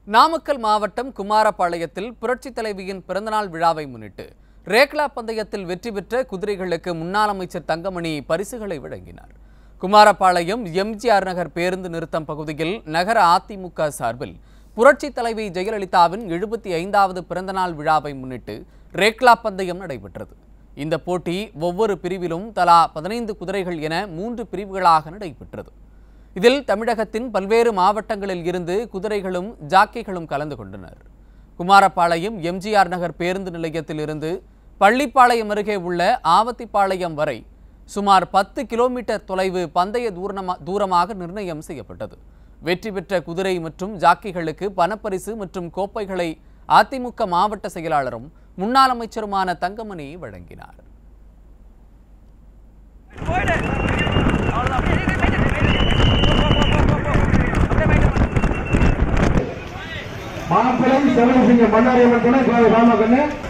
நாமக்கல் மாவட்டம் குமாரபாளையத்தில் புரட்சித் தலைவியின் பிறந்தநாள் விழாவை முன்னிட்டு ரேக்லா பந்தயத்தில் வெற்றி பெற்ற குதிரைகளுக்கு முன்னாள் அமைச்சர் தங்கமணி பரிசுகளை வழங்கினார் குமாரபாளையம் எம்ஜிஆர் நகர் பேருந்து நிறுத்தம் பகுதியில் நகர அதிமுக சார்பில் புரட்சித் தலைவி ஜெயலலிதாவின் எழுபத்தி ஐந்தாவது பிறந்தநாள் விழாவை முன்னிட்டு ரேக்லா பந்தயம் நடைபெற்றது இந்த போட்டி ஒவ்வொரு பிரிவிலும் தலா பதினைந்து குதிரைகள் என மூன்று பிரிவுகளாக நடைபெற்றது இதில் தமிழகத்தின் பல்வேறு மாவட்டங்களில் இருந்து குதிரைகளும் ஜாக்கிகளும் கலந்து கொண்டனர் குமாரபாளையம் எம்ஜிஆர் நகர் பேருந்து நிலையத்தில் இருந்து பள்ளிப்பாளையம் அருகே உள்ள ஆவத்திப்பாளையம் வரை சுமார் பத்து கிலோமீட்டர் தொலைவு பந்தய தூரமா தூரமாக நிர்ணயம் செய்யப்பட்டது வெற்றி பெற்ற குதிரை மற்றும் ஜாக்கிகளுக்கு பணப்பரிசு மற்றும் கோப்பைகளை அதிமுக மாவட்ட செயலாளரும் முன்னாள் அமைச்சருமான தங்கமணி வழங்கினார் போயிடு அவ்வளோதான் அப்படியே இது மெயின்டைன் மெயின்டைன் போ போ போ போ போ அப்படியே மெயின்டைன் மாப்பிள்ளை செவன் சிங்க மன்னாரியம்மன் துணை ராமகண்ணு